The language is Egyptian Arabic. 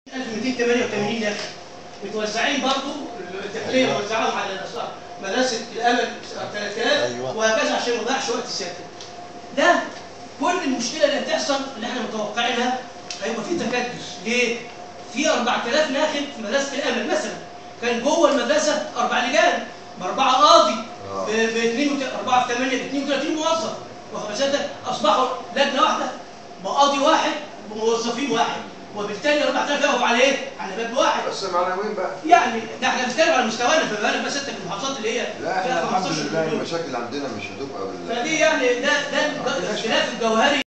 1288 ناخب متوزعين برضه الداخليه أيوة. موزعاهم على مدرسه الامل 3000 أيوة. وهكذا عشان ما نضيعش وقت الساكن. ده كل المشكله اللي هتحصل اللي احنا متوقعينها هيبقى في تكدس ليه؟ في 4000 ناخب في مدرسه الامل مثلا كان جوه المدرسه اربع لجان باربعه قاضي آه. ب 2 4 في 8 ب 32 موظف واخد بالك اصبحوا لجنه واحده بقاضي واحد بموظفين واحد وبالتالي 4000 يقفوا على ايه؟ على باب واحد بس معنويين بقى يعني ده احنا بنتكلم على مستوانا فما بالك بس انت في المحافظات اللي هي لا فيها احنا الحمد 15 لله مليون المشاكل عندنا مش هتبقى بال فدي يعني ده ده الخلاف الجوهري